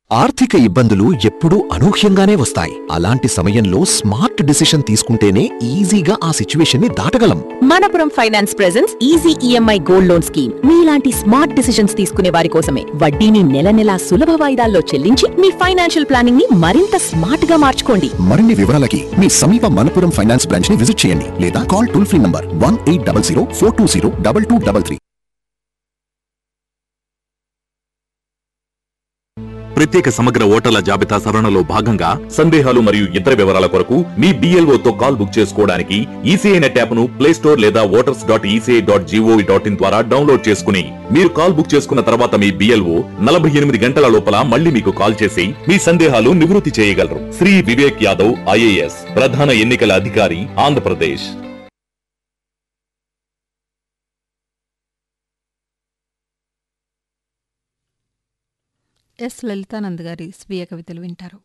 ఆర్థిక ఇబ్బందులు ఎప్పుడూ అనూహ్యంగానే వస్తాయి అలాంటి సమయంలో స్మార్ట్ డిసిషన్ తీసుకుంటేనే ఈజీగా ఆ సిచ్యువేషన్ ని దాటగలం Manappuram finance presence easy EMI gold loan scheme మీలాంటి స్మార్ట్ డిసిషన్స్ తీసుకునే వారి కోసమే వడ్డీని నెల నెలా సులభ వాయిదాల్లో చెల్లించి మీ ఫైనాన్షియల్ ప్లానింగ్ ని మరింత స్మార్ట్ గా మార్చుకోండి మరిన్ని వివరాలకి మీ సమీప మనపురం ఫైనాన్స్ బ్రాంచ్ ని విజిట్ చేయండి లేదా call toll free number one eight double zero four two zero double two double three ప్రత్యేక సమగ్ర ఓటర్ల జాబితా సవరణలో భాగంగా సందేహాలు మరియు ఇతర వివరాల కొరకు మీ BLO తో కాల్ బుక్ చేసుకోవడానికి ఈసీఐ నెట్ యాప్ ను ప్లే స్టోర్ లేదా voters dot ECI dot GOV dot in ద్వారా డౌన్లోడ్ చేసుకుని మీరు కాల్ బుక్ చేసుకున్న తర్వాత మీ బిఎల్ఓ నలభై ఎనిమిది గంటల లోపల మళ్ళీ మీకు కాల్ చేసి మీ సందేహాలు నివృత్తి చేయగలరు శ్రీ వివేక్ యాదవ్ ఐఏఎస్ ప్రధాన ఎన్నికల అధికారి ఆంధ్రప్రదేశ్ ఎస్ లలితానంద్ గారి స్వీయ కవితలు వింటారు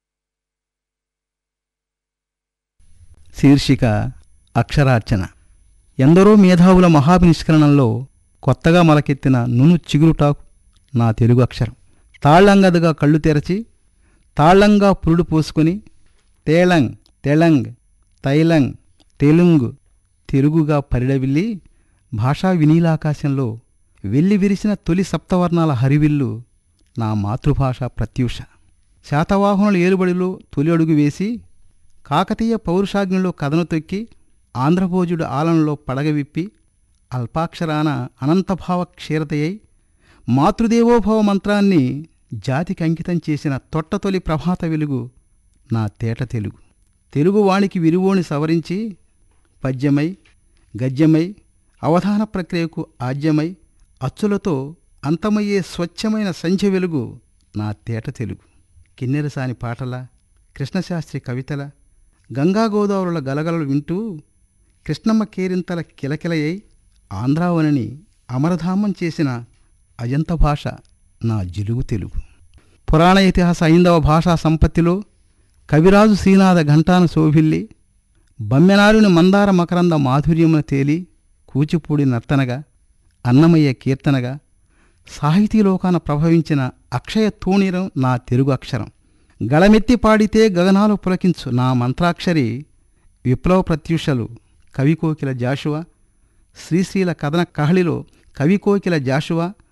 శీర్షిక అక్షరార్చన ఎందరో మేధావుల మహాభినిష్కరణంలో కొత్తగా మొలకెత్తిన నును చిగురుటాకు నా తెలుగు అక్షరం తాళ్లంగదగా కళ్ళు తెరచి తాళ్లంగా పురుడు పోసుకుని తేళంగ్ తెళంగ్ తైలంగ్ తెలుంగు తెలుగుగా పరిడవిల్లి భాషా వినీలాకాశంలో వెల్లి విరిసిన తొలి సప్తవర్ణాల హరివిల్లు నా మాతృభాష ప్రత్యూష శాతవాహనుల ఏలుబడిలో తొలి అడుగు వేసి కాకతీయ పౌరుషాగ్నిలో కథను తొక్కి ఆంధ్రభోజుడు ఆలంలో పడగవిప్పి అల్పాక్షరాన అనంతభావ క్షీరతయై మాతృదేవోభవ మంత్రాన్ని జాతికి అంకితం చేసిన తొట్టతొలి ప్రభాత వెలుగు నా తేట తెలుగు తెలుగు వాణికి విరువోని సవరించి పద్యమై గద్యమై అవధాన ప్రక్రియకు ఆద్యమై అచ్చులతో అంతమయ్యే స్వచ్ఛమైన సంధ్య వెలుగు నా తేట తెలుగు కిన్నెరసాని పాటల కృష్ణశాస్త్రి కవితల గంగా గోదావరుల గలగలలు వింటూ కృష్ణమ్మ కేరింతల కిలకిలయై ఆంధ్రావనిని అమరధామం చేసిన అజంత భాష నా జిలుగు తెలుగు పురాణ ఇతిహాస ఐందవ భాషా సంపత్తిలో కవిరాజు శ్రీనాథ ఘంటాను శోభిల్లి బమ్మెనారుని మందార మకరంద మాధుర్యమున తేలి కూచిపూడి నర్తనగా అన్నమయ్య కీర్తనగా సాహితీలోకాన ప్రభవించిన అక్షయ తూణీరం నా తెలుగు అక్షరం గళమెత్తి పాడితే గగనాలు పులకించు నా మంత్రాక్షరి విప్లవ ప్రత్యూషలు కవికోకిల జాషువా శ్రీశ్రీల కథన కహళిలో కవికోకిల జాషువా